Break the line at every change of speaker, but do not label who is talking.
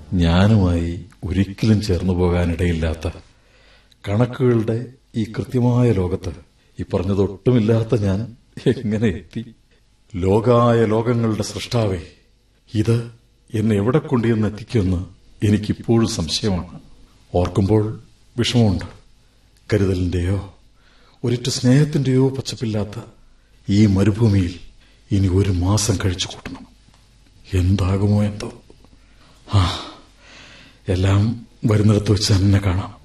ഞാനുമായി ഒരിക്കലും ചേർന്നു പോകാനിടയില്ലാത്ത കണക്കുകളുടെ ഈ കൃത്യമായ ലോകത്ത് ഈ പറഞ്ഞതൊട്ടുമില്ലാത്ത ഞാൻ എങ്ങനെ എത്തി ലോകായ ലോകങ്ങളുടെ സൃഷ്ടാവേ ഇത് എന്നെ എവിടെ കൊണ്ടുവന്ന് എത്തിക്കുമെന്ന് എനിക്കിപ്പോഴും സംശയമാണ് ഓർക്കുമ്പോൾ വിഷമമുണ്ട് കരുതലിന്റെയോ ഒരിറ്റു സ്നേഹത്തിന്റെയോ പച്ചപ്പില്ലാത്ത ഈ മരുഭൂമിയിൽ ഇനി ഒരു മാസം കഴിച്ചു കൂട്ടണം എന്താകുമോ എന്തോ ആ എല്ലാം വരുന്നിടത്ത് വെച്ച് തന്നെ കാണാം